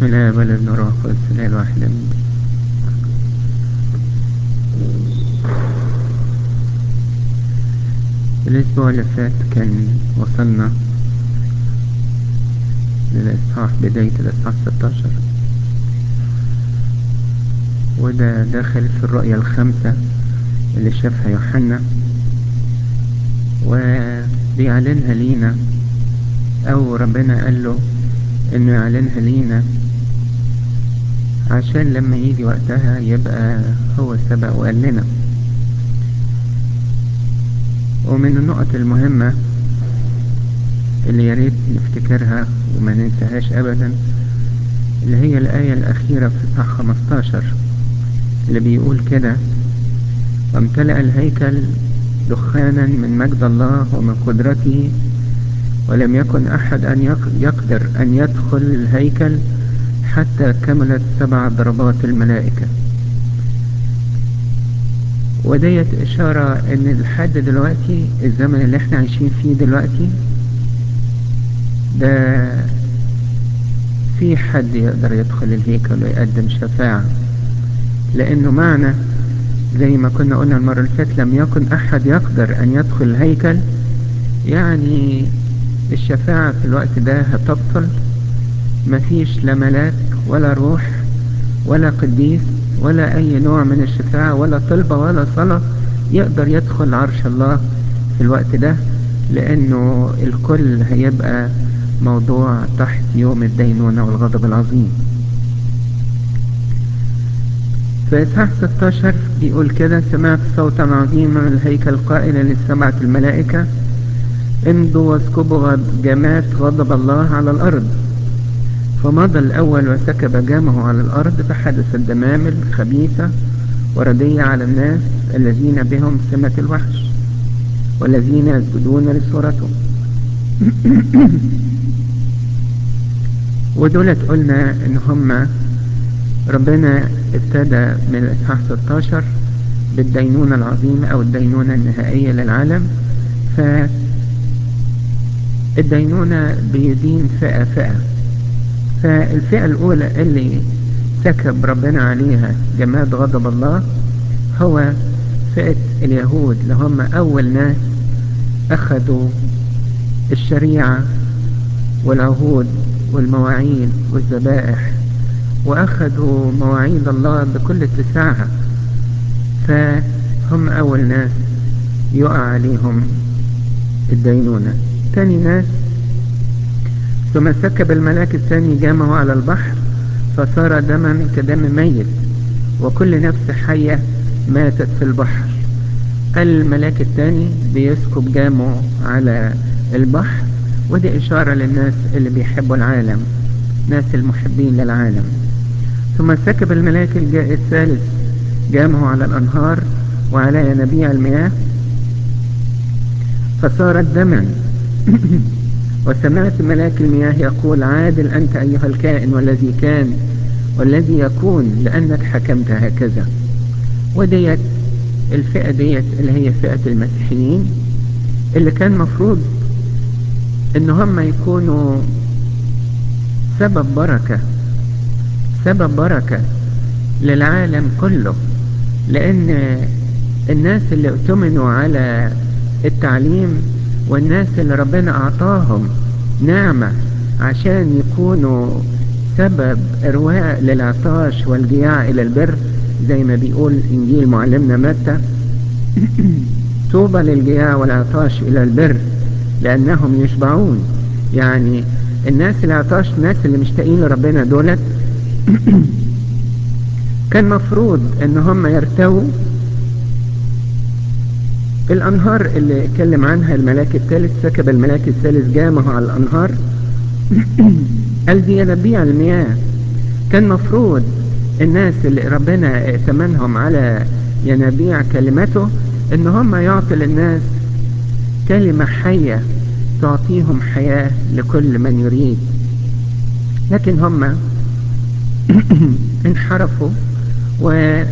بسم الله والابن والروح القدس الاله الواحد امين الاسبوع اللي فات كان وصلنا للاصحاح بداية الاصحاح 16 وده داخل في الرؤية الخامسة اللي شافها يوحنا وبيعلنها لينا او ربنا قال له انه يعلنها لينا عشان لما يجي وقتها يبقى هو سبق وقال لنا ومن النقط المهمة اللي ياريت نفتكرها وما ننساهاش ابدا اللي هي الآية الأخيرة في صح 15 اللي بيقول كده وامتلأ الهيكل دخانا من مجد الله ومن قدرته ولم يكن أحد أن يقدر أن يدخل الهيكل حتى كملت سبع ضربات الملائكة وديت إشارة إن لحد دلوقتي الزمن اللي احنا عايشين فيه دلوقتي ده في حد يقدر يدخل الهيكل ويقدم شفاعة لأنه معنى زي ما كنا قلنا المرة اللي فاتت لم يكن أحد يقدر أن يدخل الهيكل يعني الشفاعة في الوقت ده هتبطل مفيش لا ملاك ولا روح ولا قديس ولا أي نوع من الشفاعة ولا طلبة ولا صلاة يقدر يدخل عرش الله في الوقت ده لأنه الكل هيبقى موضوع تحت يوم الدينونة والغضب العظيم في إصحاح 16 بيقول كده سمعت صوتا عظيما من الهيكل قائلا للسبعة الملائكة امضوا واسكبوا جمات غضب الله على الأرض فمضى الأول وسكب جامه على الأرض فحدثت دمامل خبيثة وردية على الناس الذين بهم سمة الوحش والذين يسجدون لصورته ودولت قلنا ان هم ربنا ابتدى من الاصحاح 16 بالدينونة العظيمة او الدينونة النهائية للعالم ف الدينونة بيدين فئة فئة فالفئة الأولى اللي سكب ربنا عليها جماد غضب الله هو فئة اليهود اللي هم أول ناس أخذوا الشريعة والعهود والمواعيد والذبائح وأخذوا مواعيد الله بكل اتساعها فهم أول ناس يقع عليهم الدينونة ثاني ناس ثم سكب الملاك الثاني جامه على البحر فصار دما كدم ميت وكل نفس حية ماتت في البحر الملاك الثاني بيسكب جامه على البحر ودي إشارة للناس اللي بيحبوا العالم ناس المحبين للعالم ثم سكب الملاك الثالث جامه على الأنهار وعلى ينابيع المياه فصارت دما وسمعت ملاك المياه يقول عادل أنت أيها الكائن والذي كان والذي يكون لأنك حكمت هكذا وديت الفئة ديت اللي هي فئة المسيحيين اللي كان مفروض ان هم يكونوا سبب بركة سبب بركة للعالم كله لان الناس اللي اؤتمنوا على التعليم والناس اللي ربنا اعطاهم نعمة عشان يكونوا سبب ارواء للعطاش والجياع الى البر زي ما بيقول انجيل معلمنا متى طوبى للجياع والعطاش الى البر لانهم يشبعون يعني الناس اللي عطاش الناس اللي مشتاقين لربنا دولت كان مفروض ان هم يرتووا الانهار اللي اتكلم عنها الملاك الثالث سكب الملاك الثالث جامه على الانهار قال دي ينبيع المياه كان مفروض الناس اللي ربنا ائتمنهم على ينابيع كلمته ان هم يعطي للناس كلمة حية تعطيهم حياة لكل من يريد لكن هم انحرفوا وزي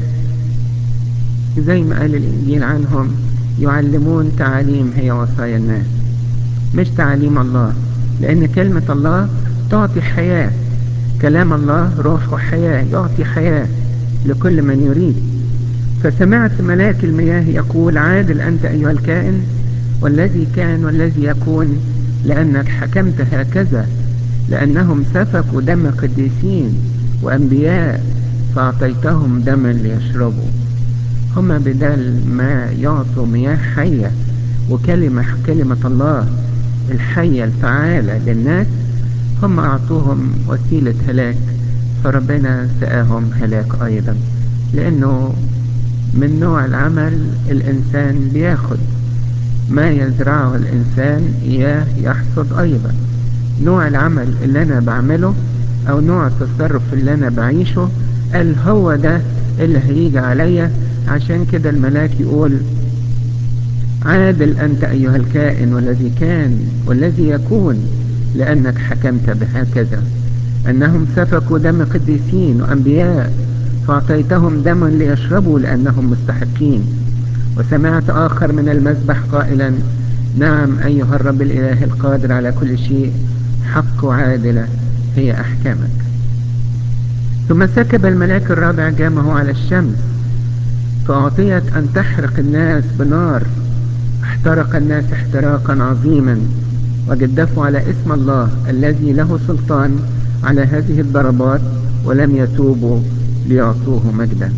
ما قال الإنجيل عنهم يعلمون تعاليم هي وصايا الناس مش تعاليم الله لأن كلمة الله تعطي حياة كلام الله روح وحياة يعطي حياة لكل من يريد فسمعت ملاك المياه يقول عادل أنت أيها الكائن والذي كان والذي يكون لأنك حكمت هكذا لأنهم سفكوا دم قديسين وأنبياء فأعطيتهم دما ليشربوا هما بدل ما يعطوا مياه حية وكلمة كلمة الله الحية الفعالة للناس هم أعطوهم وسيلة هلاك فربنا سقاهم هلاك أيضا لأنه من نوع العمل الإنسان بياخد ما يزرعه الإنسان إياه يحصد أيضا نوع العمل اللي أنا بعمله أو نوع التصرف اللي أنا بعيشه قال هو ده اللي هيجي عليا عشان كده الملاك يقول عادل أنت أيها الكائن والذي كان والذي يكون لأنك حكمت بهكذا أنهم سفكوا دم قديسين وأنبياء فأعطيتهم دما ليشربوا لأنهم مستحقين وسمعت آخر من المذبح قائلا نعم أيها الرب الإله القادر على كل شيء حق وعادلة هي أحكامك ثم سكب الملاك الرابع جامه على الشمس فأعطيت أن تحرق الناس بنار احترق الناس احتراقا عظيما وجدفوا على اسم الله الذي له سلطان على هذه الضربات ولم يتوبوا ليعطوه مجدا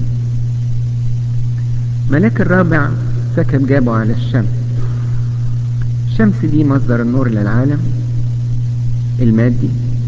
ملاك الرابع سكب جابه على الشمس الشمس دي مصدر النور للعالم المادي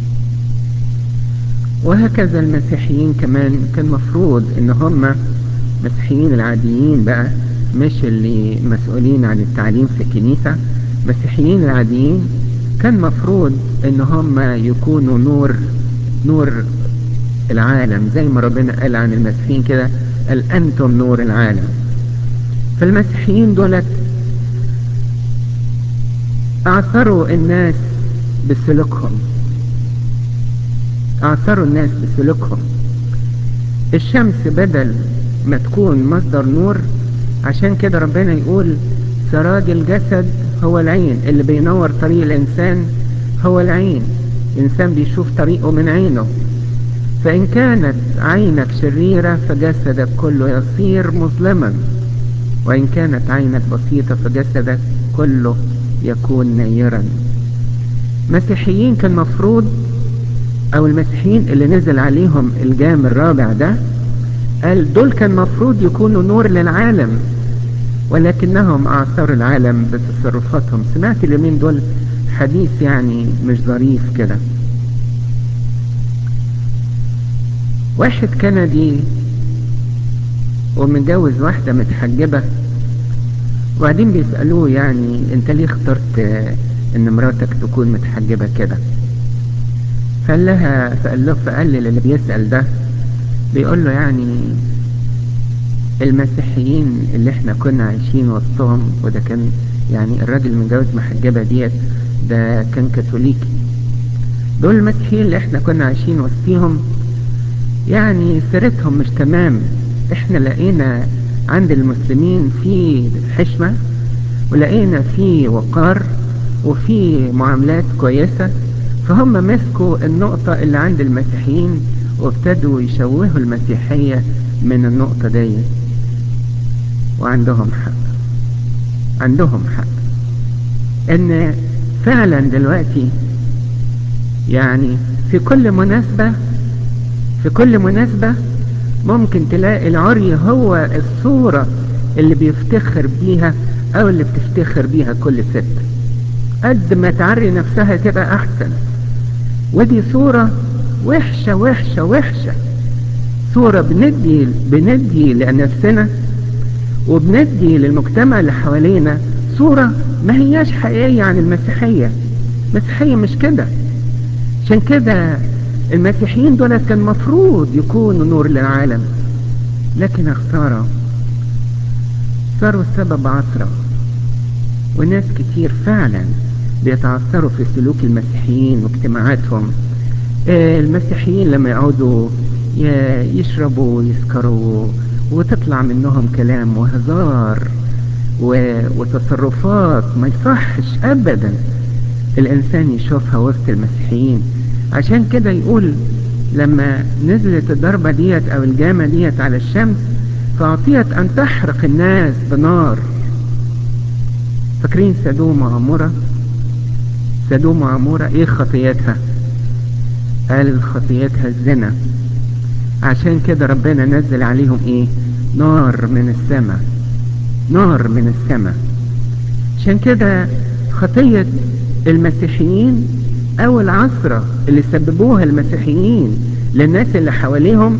وهكذا المسيحيين كمان كان مفروض ان هم المسيحيين العاديين بقى مش اللي مسؤولين عن التعليم في الكنيسة المسيحيين العاديين كان مفروض ان هم يكونوا نور نور العالم زي ما ربنا قال عن المسيحيين كده قال انتم نور العالم فالمسيحيين دولت اعثروا الناس بسلوكهم اعثروا الناس بسلوكهم الشمس بدل ما تكون مصدر نور عشان كده ربنا يقول سراج الجسد هو العين اللي بينور طريق الإنسان هو العين الإنسان بيشوف طريقه من عينه فإن كانت عينك شريرة فجسدك كله يصير مظلما وإن كانت عينك بسيطة فجسدك كله يكون نيرا مسيحيين كان مفروض أو المسيحيين اللي نزل عليهم الجام الرابع ده قال دول كان مفروض يكونوا نور للعالم ولكنهم أعثروا العالم بتصرفاتهم سمعت اليومين دول حديث يعني مش ظريف كده واحد كندي ومتجوز واحدة متحجبة وبعدين بيسألوه يعني انت ليه اخترت ان مراتك تكون متحجبة كده فقال لها فقال له فقال اللي بيسأل ده بيقول له يعني المسيحيين اللي احنا كنا عايشين وسطهم وده كان يعني الراجل المتجوز محجبة ديت ده كان كاثوليكي دول المسيحيين اللي احنا كنا عايشين وسطيهم يعني سيرتهم مش تمام احنا لقينا عند المسلمين في حشمة ولقينا في وقار وفي معاملات كويسة فهم مسكوا النقطة اللي عند المسيحيين وابتدوا يشوهوا المسيحية من النقطة دي وعندهم حق عندهم حق ان فعلا دلوقتي يعني في كل مناسبة في كل مناسبة ممكن تلاقي العري هو الصورة اللي بيفتخر بيها او اللي بتفتخر بيها كل ست قد ما تعري نفسها تبقى احسن ودي صورة وحشة وحشة وحشة صورة بندي بندي لنفسنا وبندي للمجتمع اللي حوالينا صورة ما هياش حقيقية عن المسيحية المسيحية مش كده عشان كده المسيحيين دول كان مفروض يكونوا نور للعالم لكن اختاروا صاروا سبب عثرة وناس كتير فعلا بيتعثروا في سلوك المسيحيين واجتماعاتهم المسيحيين لما يقعدوا يشربوا ويسكروا وتطلع منهم كلام وهزار وتصرفات ما يصحش ابدا الانسان يشوفها وسط المسيحيين عشان كده يقول لما نزلت الضربة ديت او الجامة ديت على الشمس فأعطيت ان تحرق الناس بنار فاكرين سدوم وعمورة سدوم وعمورة ايه خطيتها قال خطيتها الزنا عشان كده ربنا نزل عليهم ايه نار من السماء نار من السماء عشان كده خطية المسيحيين او العصرة اللي سببوها المسيحيين للناس اللي حواليهم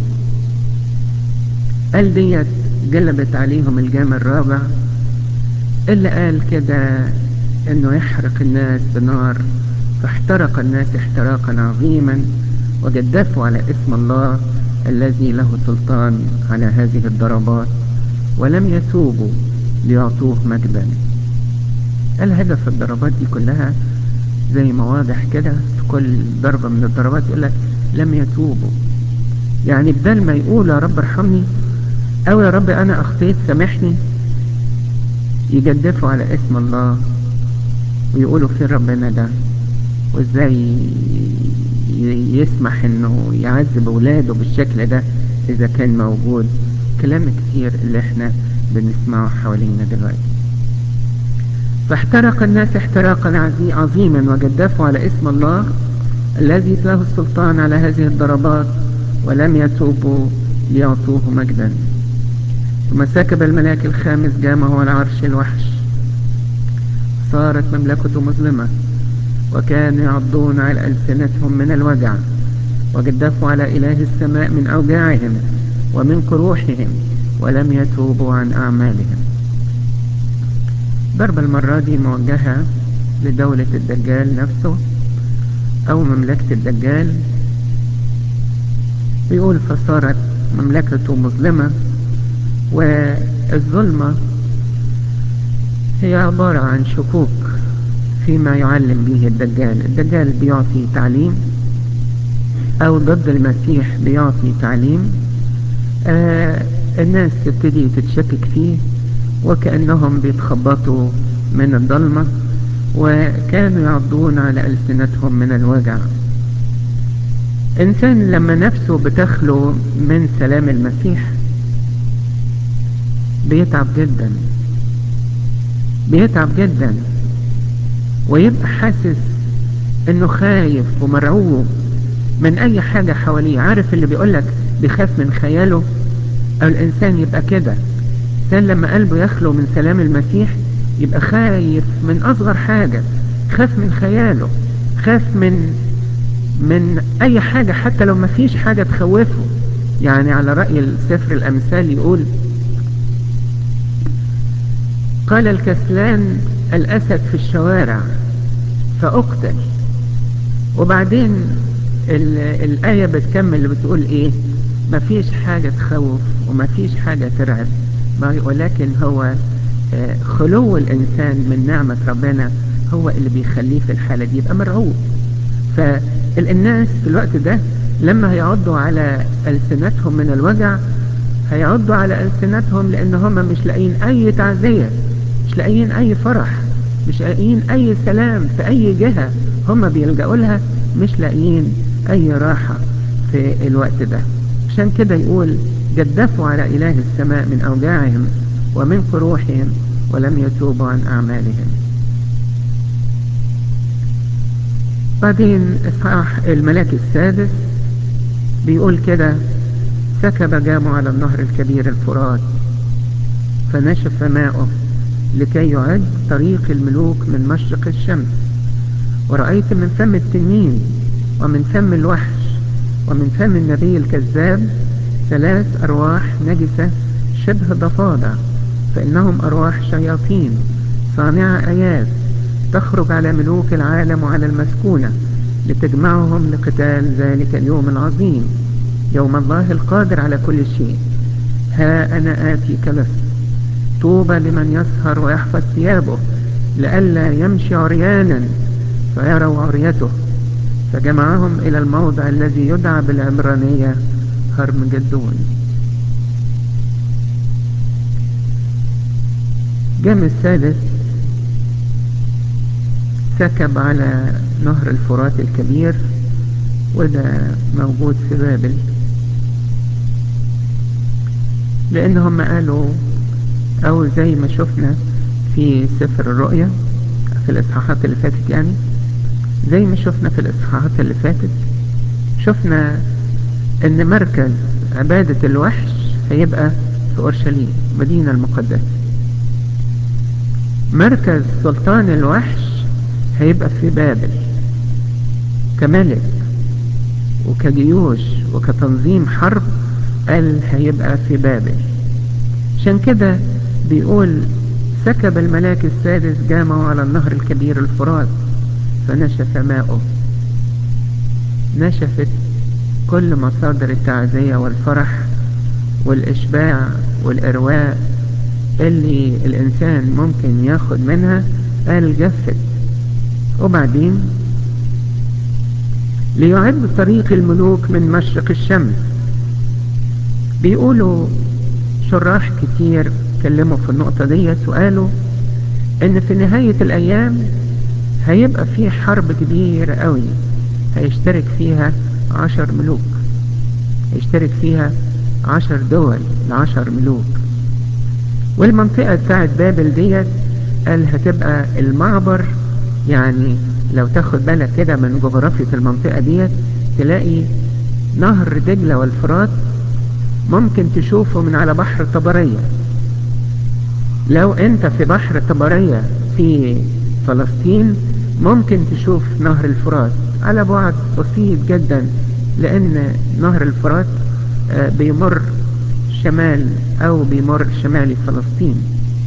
قال ديت جلبت عليهم الجام الرابع اللي قال كده انه يحرق الناس بنار فاحترق الناس احتراقا عظيما وجدفوا على اسم الله الذي له سلطان على هذه الضربات ولم يتوبوا ليعطوه مجدا الهدف الضربات دي كلها زي ما واضح كده في كل ضربة من الضربات يقول لك لم يتوبوا يعني بدل ما يقول يا رب ارحمني او يا رب انا اخطيت سامحني يجدفوا على اسم الله ويقولوا فين ربنا ده وازاي يسمح انه يعذب اولاده بالشكل ده اذا كان موجود كلام كتير اللي احنا بنسمعه حوالينا دلوقتي فاحترق الناس احتراقا عظيما وجدفوا على اسم الله الذي له السلطان على هذه الضربات ولم يتوبوا ليعطوه مجدا ثم سكب الملاك الخامس جامه على عرش الوحش صارت مملكته مظلمة وكانوا يعضون على ألسنتهم من الوجع وجدفوا على إله السماء من أوجاعهم ومن قروحهم ولم يتوبوا عن أعمالهم ضرب المرة دي موجهة لدولة الدجال نفسه أو مملكة الدجال بيقول فصارت مملكته مظلمة والظلمة هي عبارة عن شكوك فيما يعلم به الدجال الدجال بيعطي تعليم او ضد المسيح بيعطي تعليم آه الناس تبتدي تتشكك فيه وكأنهم بيتخبطوا من الضلمة وكانوا يعضون على ألسنتهم من الوجع إنسان لما نفسه بتخلو من سلام المسيح بيتعب جدا بيتعب جدا ويبقى حاسس انه خايف ومرعوب من اي حاجة حواليه عارف اللي بيقولك بيخاف من خياله او الانسان يبقى كده الانسان لما قلبه يخلو من سلام المسيح يبقى خايف من اصغر حاجة خاف من خياله خاف من من اي حاجة حتى لو ما فيش حاجة تخوفه يعني على رأي السفر الامثال يقول قال الكسلان الأسد في الشوارع فأقتل وبعدين الآية بتكمل بتقول إيه مفيش حاجة تخوف ومفيش حاجة ترعب ولكن هو خلو الإنسان من نعمة ربنا هو اللي بيخليه في الحالة دي يبقى مرعوب فالناس في الوقت ده لما هيعضوا على ألسنتهم من الوجع هيعضوا على ألسنتهم لأن هم مش لاقيين أي تعزية مش لاقيين أي فرح مش لاقيين أي سلام في أي جهة هم بيلجأوا لها مش لاقيين أي راحة في الوقت ده عشان كده يقول جدفوا على إله السماء من أوجاعهم ومن قروحهم ولم يتوبوا عن أعمالهم بعدين إصحاح الملاك السادس بيقول كده سكب جامع على النهر الكبير الفرات فنشف ماؤه لكي يعد طريق الملوك من مشرق الشمس ورأيت من فم التنين ومن فم الوحش ومن فم النبي الكذاب ثلاث أرواح نجسة شبه ضفادع فإنهم أرواح شياطين صانعة آيات تخرج على ملوك العالم وعلى المسكونة لتجمعهم لقتال ذلك اليوم العظيم يوم الله القادر على كل شيء ها أنا آتي كلست طوبى لمن يسهر ويحفظ ثيابه لئلا يمشي عريانا فيروا عريته فجمعهم إلى الموضع الذي يدعى بالعبرانية هرمجدون جام الثالث سكب على نهر الفرات الكبير وده موجود في بابل لان هم قالوا او زي ما شفنا في سفر الرؤيا في الاصحاحات اللي فاتت يعني زي ما شفنا في الاصحاحات اللي فاتت شفنا ان مركز عبادة الوحش هيبقى في اورشليم مدينة المقدسة مركز سلطان الوحش هيبقى في بابل كملك وكجيوش وكتنظيم حرب قال هيبقى في بابل عشان كده بيقول سكب الملاك السادس جامعه على النهر الكبير الفرات فنشف ماؤه نشفت كل مصادر التعزية والفرح والإشباع والإرواء اللي الإنسان ممكن ياخد منها قال جفت وبعدين ليعد طريق الملوك من مشرق الشمس بيقولوا شراح كتير اتكلموا في النقطة ديت وقالوا ان في نهاية الايام هيبقى في حرب كبيرة قوي هيشترك فيها عشر ملوك هيشترك فيها عشر دول لعشر ملوك والمنطقة بتاعت بابل ديت قال هتبقى المعبر يعني لو تاخد بالك كده من جغرافية المنطقة ديت تلاقي نهر دجلة والفرات ممكن تشوفه من على بحر طبرية لو انت في بحر طبرية في فلسطين ممكن تشوف نهر الفرات على بعد بسيط جدا لان نهر الفرات بيمر شمال او بيمر شمالي فلسطين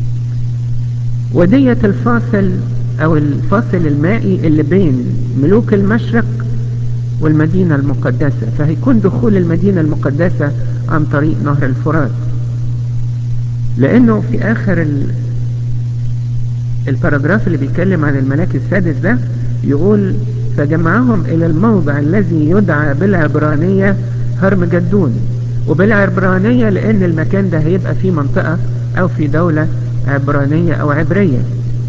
ودية الفاصل او الفاصل المائي اللي بين ملوك المشرق والمدينة المقدسة فهيكون دخول المدينة المقدسة عن طريق نهر الفرات لانه في اخر ال... الباراجراف اللي بيتكلم عن الملاك السادس ده يقول فجمعهم الى الموضع الذي يدعى بالعبرانية هرم جدون وبالعبرانية لان المكان ده هيبقى فيه منطقة او في دولة عبرانية او عبرية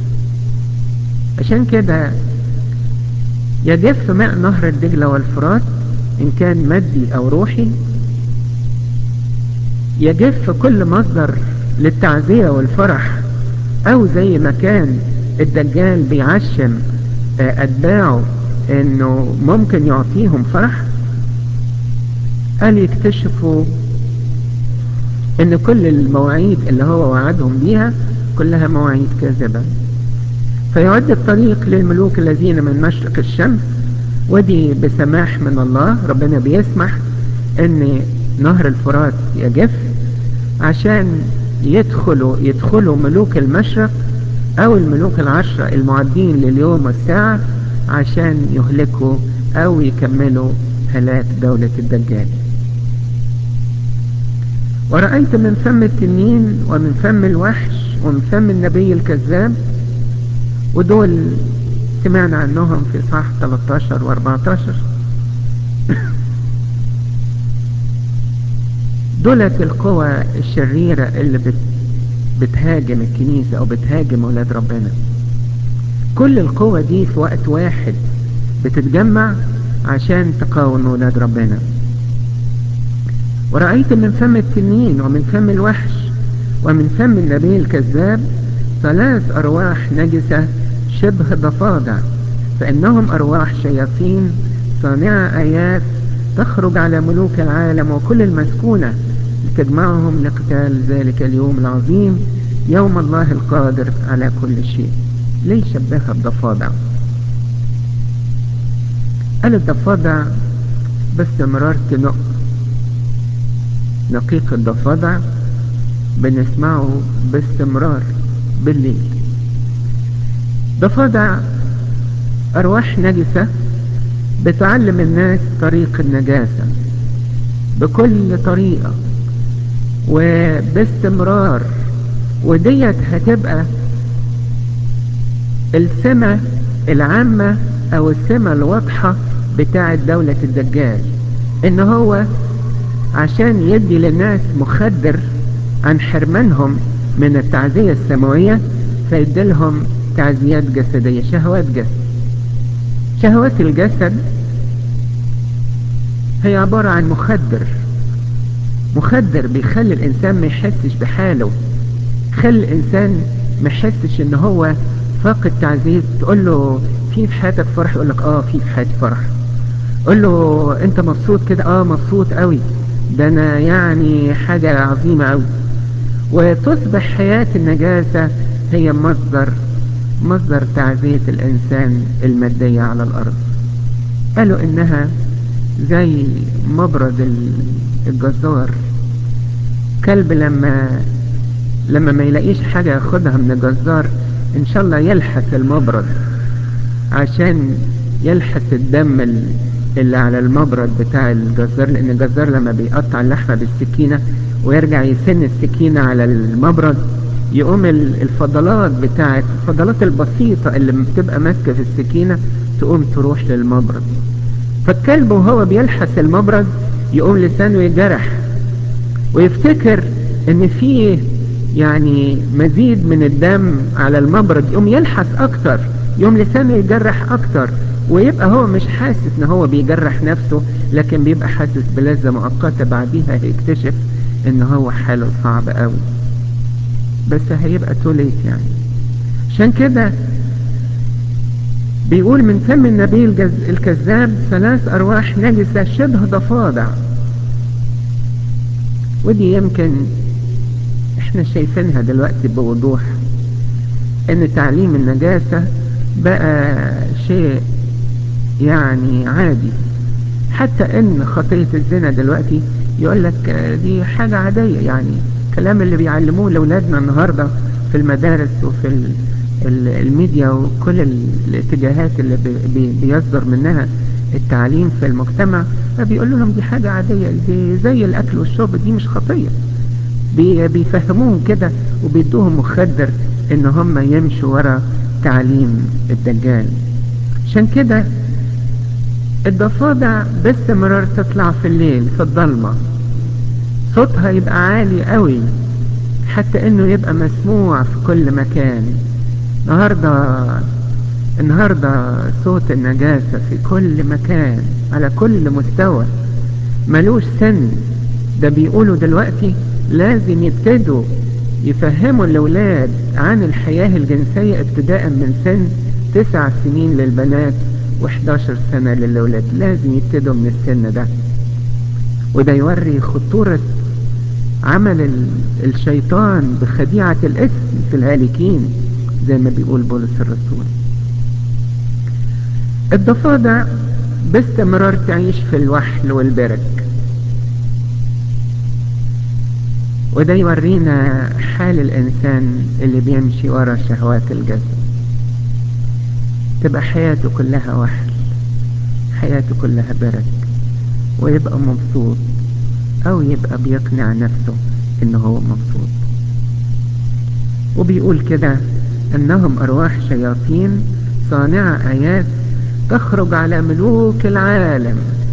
عشان كده يجف ماء نهر الدجلة والفرات ان كان مادي او روحي يجف كل مصدر للتعزية والفرح او زي ما كان الدجال بيعشم اتباعه انه ممكن يعطيهم فرح قال يكتشفوا ان كل المواعيد اللي هو وعدهم بيها كلها مواعيد كاذبة فيعد الطريق للملوك الذين من مشرق الشمس ودي بسماح من الله ربنا بيسمح ان نهر الفرات يجف عشان يدخلوا يدخلوا ملوك المشرق او الملوك العشرة المعدين لليوم والساعة عشان يهلكوا او يكملوا هلاك دولة الدجال ورأيت من فم التنين ومن فم الوحش ومن فم النبي الكذاب ودول سمعنا عنهم في صح 13 و 14 دولت القوى الشريرة اللي بت بتهاجم الكنيسة او بتهاجم اولاد ربنا كل القوى دي في وقت واحد بتتجمع عشان تقاوم اولاد ربنا ورأيت من فم التنين ومن فم الوحش ومن فم النبي الكذاب ثلاث أرواح نجسة شبه ضفادع فإنهم أرواح شياطين صانعة آيات تخرج على ملوك العالم وكل المسكونة لتجمعهم لقتال ذلك اليوم العظيم يوم الله القادر على كل شيء ليه شبهها بضفادع قال الضفادع باستمرار تنق نقيق الضفادع بنسمعه باستمرار بالليل ضفادع أرواح نجسة بتعلم الناس طريق النجاسة بكل طريقة وباستمرار وديت هتبقى السمة العامة او السمة الواضحة بتاعة دولة الدجال ان هو عشان يدي للناس مخدر عن حرمانهم من التعزية السماوية فيديلهم تعزيات جسدية شهوات جسد شهوات الجسد هي عبارة عن مخدر مخدر بيخلي الإنسان ما يحسش بحاله خلي الإنسان ما يحسش إن هو فاقد تعزيز تقول له في في حياتك فرح يقول لك اه في في حياتي فرح قول له انت مبسوط كده اه مبسوط قوي ده انا يعني حاجة عظيمة قوي وتصبح حياة النجاسة هي مصدر مصدر تعزية الإنسان المادية على الأرض قالوا إنها زي مبرد الجزار كلب لما لما ما يلاقيش حاجة ياخدها من الجزار إن شاء الله يلحس المبرد عشان يلحس الدم اللي على المبرد بتاع الجزار لأن الجزار لما بيقطع اللحمة بالسكينة ويرجع يسن السكينة على المبرد يقوم الفضلات بتاعت الفضلات البسيطة اللي بتبقى ماسكة في السكينة تقوم تروح للمبرد فالكلب وهو بيلحس المبرد يقوم لسانه يجرح ويفتكر ان فيه يعني مزيد من الدم على المبرد يقوم يلحس اكتر يقوم لسانه يجرح اكتر ويبقى هو مش حاسس ان هو بيجرح نفسه لكن بيبقى حاسس بلذة مؤقتة بعديها هيكتشف ان هو حاله صعب قوي بس هيبقى توليت يعني عشان كده بيقول من فم النبي الكذاب ثلاث ارواح نجسة شبه ضفادع ودي يمكن احنا شايفينها دلوقتي بوضوح ان تعليم النجاسة بقى شيء يعني عادي حتى ان خطية الزنا دلوقتي يقول لك دي حاجة عادية يعني الكلام اللي بيعلموه لأولادنا النهاردة في المدارس وفي الميديا وكل الاتجاهات اللي بي بيصدر منها التعليم في المجتمع بيقول لهم دي حاجة عادية دي زي الأكل والشرب دي مش خطية بي بيفهموهم كده وبيدوهم مخدر ان هم يمشوا ورا تعليم الدجال عشان كده الضفادع باستمرار تطلع في الليل في الضلمة صوتها يبقى عالي قوي حتى انه يبقى مسموع في كل مكان النهاردة النهاردة صوت النجاسة في كل مكان على كل مستوى ملوش سن ده بيقولوا دلوقتي لازم يبتدوا يفهموا الأولاد عن الحياة الجنسية ابتداء من سن تسع سنين للبنات و11 سنة للأولاد لازم يبتدوا من السن ده وده يوري خطورة عمل الشيطان بخديعة الاسم في الهالكين زي ما بيقول بولس الرسول الضفادع باستمرار تعيش في الوحل والبرك وده يورينا حال الإنسان اللي بيمشي ورا شهوات الجسد تبقى حياته كلها وحل حياته كلها برك ويبقى مبسوط أو يبقى بيقنع نفسه إنه هو مبسوط وبيقول كده أنهم أرواح شياطين صانعة آيات تخرج على ملوك العالم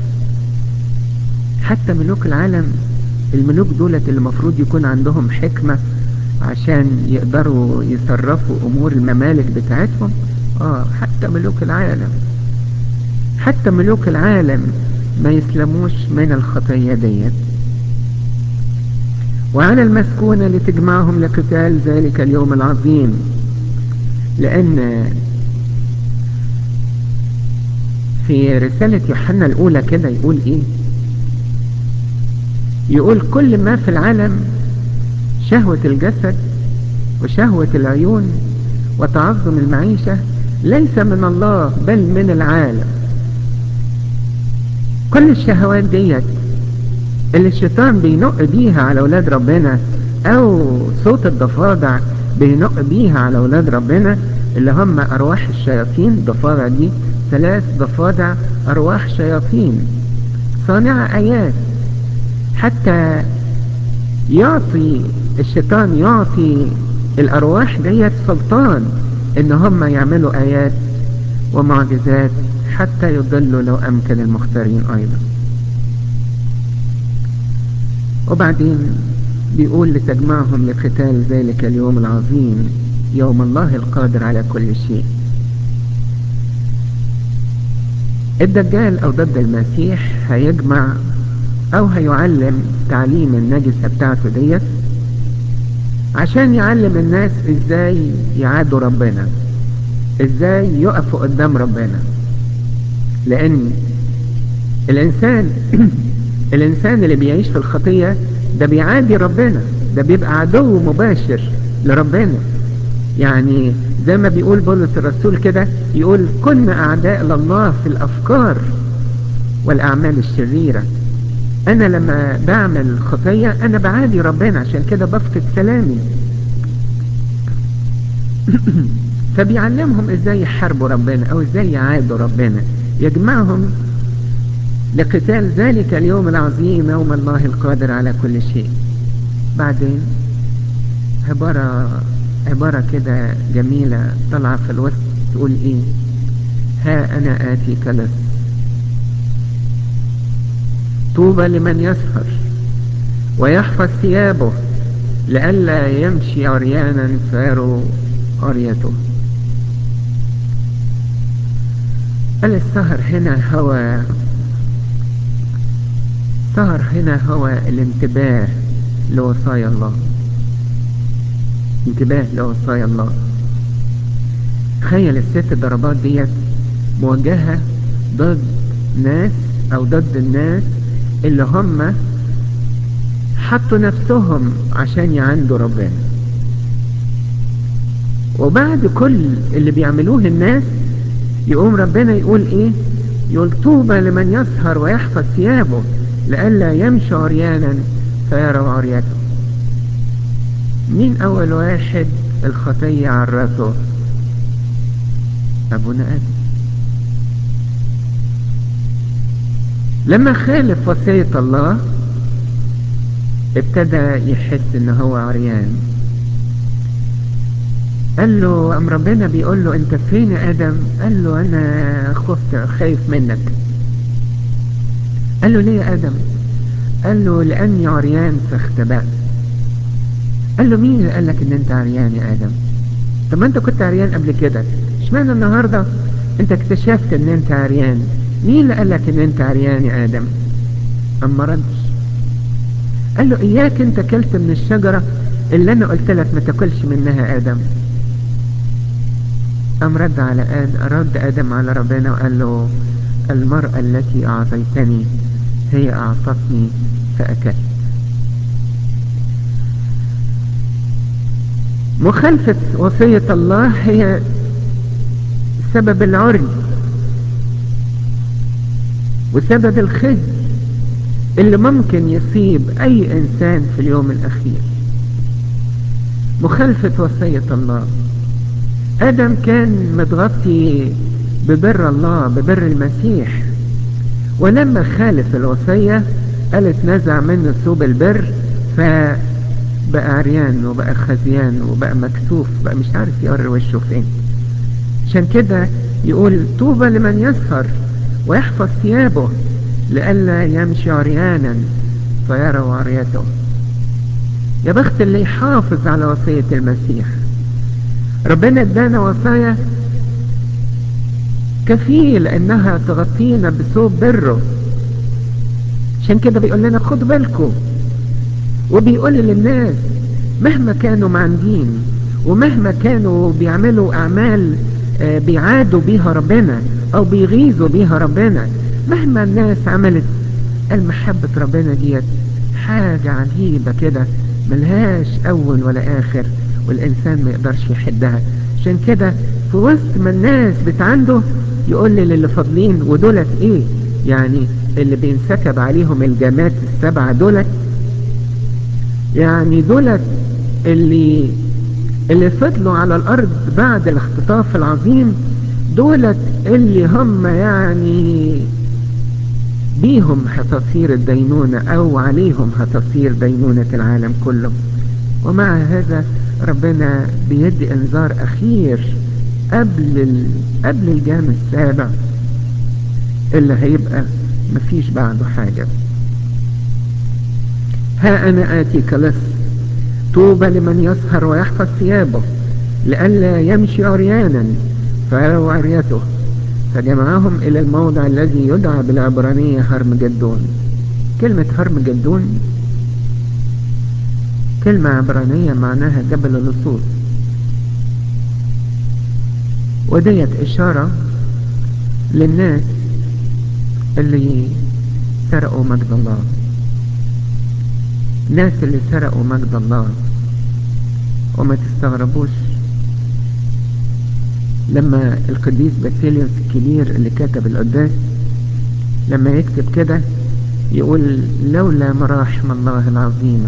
حتى ملوك العالم الملوك دولت اللي المفروض يكون عندهم حكمة عشان يقدروا يصرفوا أمور الممالك بتاعتهم آه حتى ملوك العالم حتى ملوك العالم ما يسلموش من الخطية ديت وعلى المسكونة لتجمعهم لقتال ذلك اليوم العظيم لأن في رسالة يوحنا الأولى كده يقول إيه يقول كل ما في العالم شهوة الجسد وشهوة العيون وتعظم المعيشة ليس من الله بل من العالم كل الشهوات ديت اللي الشيطان بينق بيها على أولاد ربنا أو صوت الضفادع بينق بيها على أولاد ربنا اللي هم أرواح الشياطين الضفادع دي ثلاث ضفادع أرواح شياطين صانعة آيات حتى يعطي الشيطان يعطي الأرواح ديت سلطان إن هم يعملوا آيات ومعجزات حتى يضلوا لو أمكن المختارين أيضا وبعدين بيقول لتجمعهم لقتال ذلك اليوم العظيم يوم الله القادر على كل شيء الدجال او ضد المسيح هيجمع او هيعلم تعليم النجسة بتاعته ديت عشان يعلم الناس ازاي يعادوا ربنا ازاي يقفوا قدام ربنا لان الانسان الانسان اللي بيعيش في الخطية ده بيعادي ربنا ده بيبقى عدو مباشر لربنا يعني زي ما بيقول بولس الرسول كده يقول كنا اعداء لله في الافكار والاعمال الشريرة انا لما بعمل خطية انا بعادي ربنا عشان كده بفقد سلامي فبيعلمهم ازاي يحاربوا ربنا او ازاي يعادوا ربنا يجمعهم لقتال ذلك اليوم العظيم يوم الله القادر على كل شيء بعدين عبارة عبارة كده جميلة طالعة في الوسط تقول ايه ها انا اتيك لص طوبى لمن يسهر ويحفظ ثيابه لئلا يمشي عريانا فارو عريته قال السهر هنا هو السهر هنا هو الانتباه لوصايا الله انتباه لوصايا الله تخيل الست ضربات ديت موجهة ضد ناس او ضد الناس اللي هم حطوا نفسهم عشان يعندوا ربنا وبعد كل اللي بيعملوه الناس يقوم ربنا يقول ايه يقول طوبى لمن يسهر ويحفظ ثيابه لئلا يمشي عريانا فيرى عريته مين اول واحد الخطية عرته ابونا ادم لما خالف وصية الله ابتدى يحس ان هو عريان قال له ام ربنا بيقول له انت فين يا ادم قال له انا خفت خايف منك قال له ليه يا ادم قال له لاني عريان فاختبأت قال له مين اللي قال لك ان انت عريان يا ادم طب ما انت كنت عريان قبل كده اشمعنى النهارده انت اكتشفت ان انت عريان مين اللي قال لك ان انت عريان يا ادم اما ردش قال له اياك انت كلت من الشجرة اللي انا قلت لك ما تاكلش منها ادم ام رد على آدم رد ادم على ربنا وقال له المرأة التي اعطيتني هي اعطتني فاكلت مخالفة وصية الله هي سبب العري وسبب الخزي اللي ممكن يصيب اي انسان في اليوم الاخير مخالفة وصية الله ادم كان متغطي ببر الله ببر المسيح ولما خالف الوصية قالت نزع منه ثوب البر فبقى عريان وبقى خزيان وبقى مكسوف بقى مش عارف يقر وشه فين عشان كده يقول طوبى لمن يسهر ويحفظ ثيابه لئلا يمشي عريانا فيرى عريته يا بخت اللي يحافظ على وصية المسيح ربنا ادانا وصايا كفيل انها تغطينا بثوب بره عشان كده بيقول لنا خدوا بالكم وبيقول للناس مهما كانوا معندين ومهما كانوا بيعملوا اعمال بيعادوا بيها ربنا او بيغيظوا بيها ربنا مهما الناس عملت المحبة ربنا ديت حاجة عجيبة كده ملهاش اول ولا اخر والانسان ما يقدرش يحدها عشان كده في وسط ما الناس بتعنده يقول لي للي فاضلين ودولت ايه يعني اللي بينسكب عليهم الجامات السبعة دولت يعني دولت اللي اللي فضلوا على الارض بعد الاختطاف العظيم دولت اللي هم يعني بيهم هتصير الدينونة او عليهم هتصير دينونة العالم كله ومع هذا ربنا بيدي انذار اخير قبل ال... قبل الجام السابع اللي هيبقى مفيش بعده حاجة ها انا اتيك لص طوبى لمن يسهر ويحفظ ثيابه لئلا يمشي عريانا فيروا عريته فجمعهم إلى الموضع الذي يدعى بالعبرانية هرمجدون كلمة هرمجدون كلمة عبرانية معناها جبل اللصوص وديت إشارة للناس اللي سرقوا مجد الله الناس اللي سرقوا مجد الله وما تستغربوش لما القديس باسيليوس الكبير اللي كتب القداس لما يكتب كده يقول لولا مراحم الله العظيمة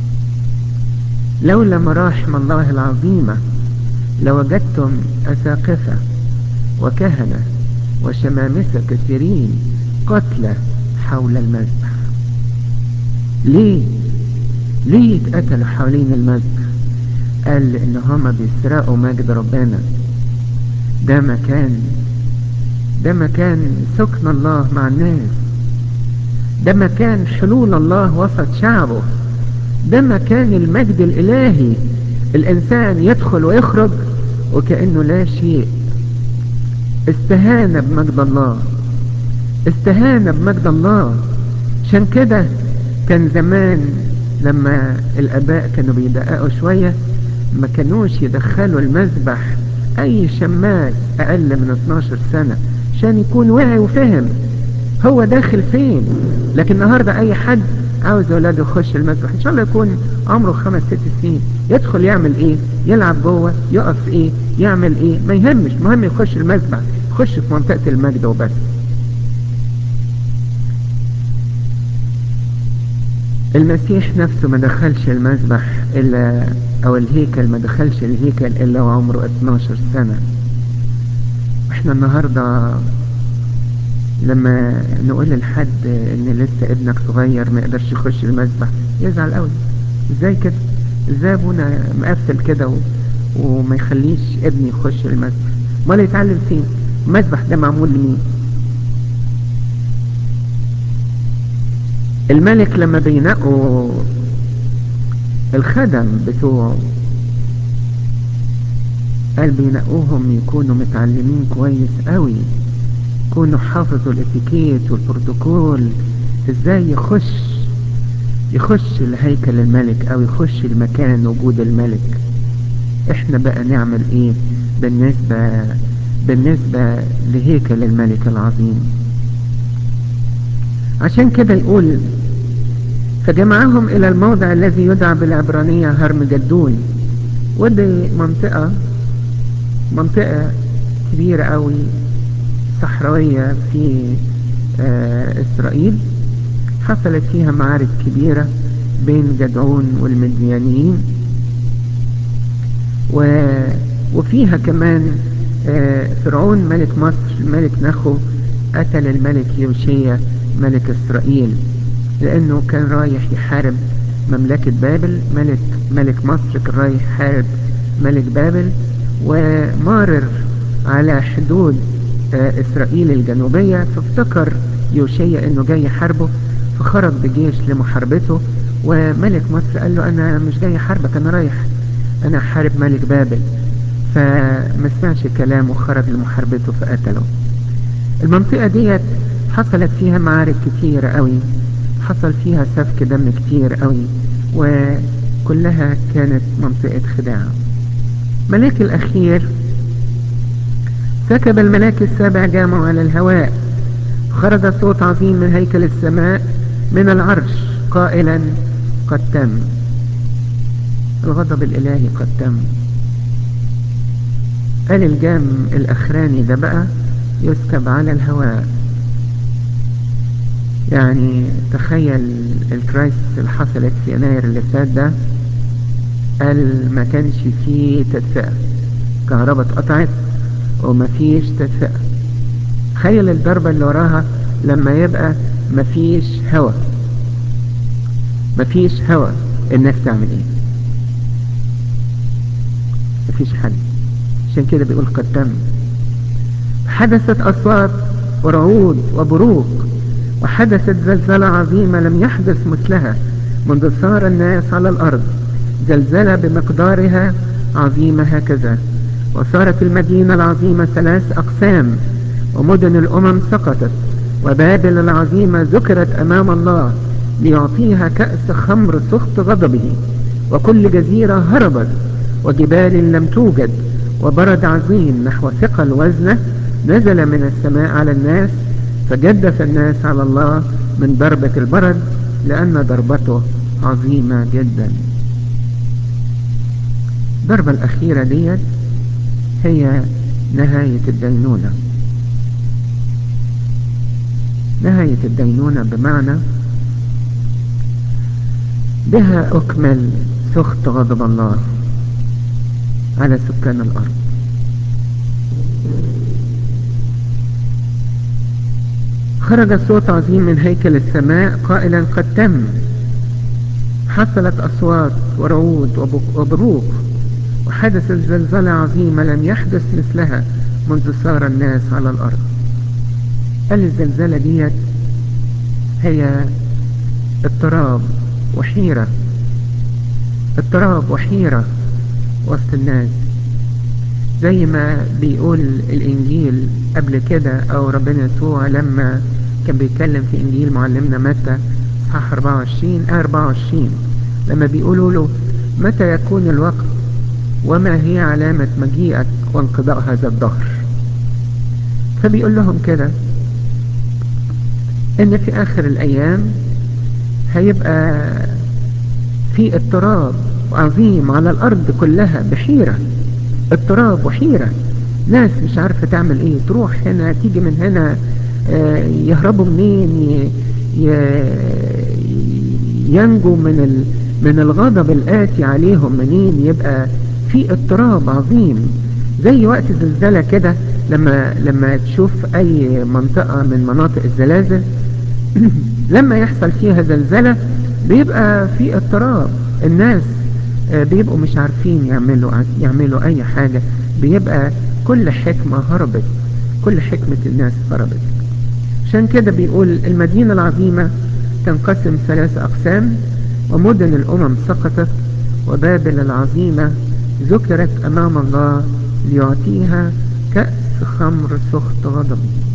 لولا مراحم الله العظيمة لوجدتم أساقفة وكهنة وشمامسة كثيرين قتلى حول المذبح ليه ليه اتقتلوا حوالين المذبح قال لان هما بيسرقوا مجد ربنا ده مكان ده مكان سكن الله مع الناس ده مكان حلول الله وسط شعبه ده مكان المجد الالهي الانسان يدخل ويخرج وكأنه لا شيء استهان بمجد الله استهان بمجد الله عشان كده كان زمان لما الاباء كانوا بيدققوا شوية ما كانوش يدخلوا المذبح اي شماس اقل من 12 سنة عشان يكون واعي وفهم هو داخل فين لكن النهاردة اي حد عاوز اولاده يخش المذبح ان شاء الله يكون عمره خمس ست سنين يدخل يعمل ايه يلعب جوه يقف ايه يعمل ايه ما يهمش مهم يخش المذبح يخش في منطقة المجد وبس المسيح نفسه ما دخلش المذبح الا او الهيكل ما دخلش الهيكل الا وعمره 12 سنة احنا النهاردة لما نقول لحد ان لسه ابنك صغير ما يقدرش يخش المذبح يزعل قوي ازاي كده ازاي ابونا مقفل كده و... وما يخليش ابني يخش المذبح امال يتعلم فين المذبح ده معمول لمين الملك لما بينقوا الخدم بتوعه قال بينقوهم يكونوا متعلمين كويس قوي يكونوا حافظوا الاتيكيت والبروتوكول ازاي يخش يخش الهيكل الملك او يخش المكان وجود الملك احنا بقى نعمل ايه بالنسبة بالنسبة لهيكل الملك العظيم عشان كده يقول فجمعهم الى الموضع الذي يدعى بالعبرانية هرمجدون ودي منطقة منطقة كبيرة قوي صحراوية في آه اسرائيل حصلت فيها معارك كبيرة بين جدعون والمديانيين و... وفيها كمان آه فرعون ملك مصر ملك نخو قتل الملك يوشيا ملك اسرائيل لانه كان رايح يحارب مملكة بابل ملك ملك مصر كان رايح يحارب ملك بابل ومارر على حدود اسرائيل الجنوبية فافتكر يوشيا انه جاي يحاربه فخرج بجيش لمحاربته وملك مصر قال له انا مش جاي احاربك انا رايح انا احارب ملك بابل فما سمعش كلامه وخرج لمحاربته فقتله المنطقة ديت حصلت فيها معارك كتير قوي حصل فيها سفك دم كتير قوي وكلها كانت منطقة خداع ملاك الأخير سكب الملاك السابع جامع على الهواء خرج صوت عظيم من هيكل السماء من العرش قائلا قد تم الغضب الإلهي قد تم قال الجام الأخراني ده بقى يسكب على الهواء يعني تخيل الكرايس اللي حصلت في يناير اللي فات ده قال ما كانش فيه تدفئة كهرباء اتقطعت وما فيش تدفئة تخيل الضربة اللي وراها لما يبقى ما فيش هوا ما فيش هوا الناس تعمل ايه ما فيش حل عشان كده بيقول قد تم حدثت أصوات ورعود وبروق وحدثت زلزلة عظيمة لم يحدث مثلها منذ صار الناس على الأرض زلزلة بمقدارها عظيمة هكذا وصارت المدينة العظيمة ثلاث أقسام ومدن الأمم سقطت وبابل العظيمة ذكرت أمام الله ليعطيها كأس خمر سخط غضبه وكل جزيرة هربت وجبال لم توجد وبرد عظيم نحو ثقل وزنه نزل من السماء على الناس فجدف الناس على الله من ضربة البرد لأن ضربته عظيمة جدا الضربة الأخيرة ديت هي نهاية الدينونة نهاية الدينونة بمعنى بها أكمل سخط غضب الله على سكان الأرض خرج صوت عظيم من هيكل السماء قائلا قد تم حصلت أصوات ورعود وبروق وحدثت زلزلة عظيمة لم يحدث مثلها منذ صار الناس على الأرض قال الزلزلة ديت هي اضطراب وحيرة اضطراب وحيرة وسط الناس زي ما بيقول الإنجيل قبل كده أو ربنا يسوع لما كان بيتكلم في إنجيل معلمنا متى صح 24 آه 24 لما بيقولوا له متى يكون الوقت وما هي علامة مجيئك وانقضاء هذا الظهر فبيقول لهم كده ان في اخر الايام هيبقى في اضطراب عظيم على الارض كلها بحيرة اضطراب وحيرة ناس مش عارفة تعمل ايه تروح هنا تيجي من هنا يهربوا منين ينجوا من ال من الغضب الآتي عليهم منين يبقى في اضطراب عظيم زي وقت الزلزلة كده لما لما تشوف اي منطقة من مناطق الزلازل لما يحصل فيها زلزلة بيبقى في اضطراب الناس بيبقوا مش عارفين يعملوا يعملوا اي حاجة بيبقى كل حكمة هربت كل حكمة الناس هربت عشان كده بيقول المدينة العظيمة تنقسم ثلاث اقسام ومدن الامم سقطت وبابل العظيمة ذكرت امام الله ليعطيها كأس خمر سخط غضبه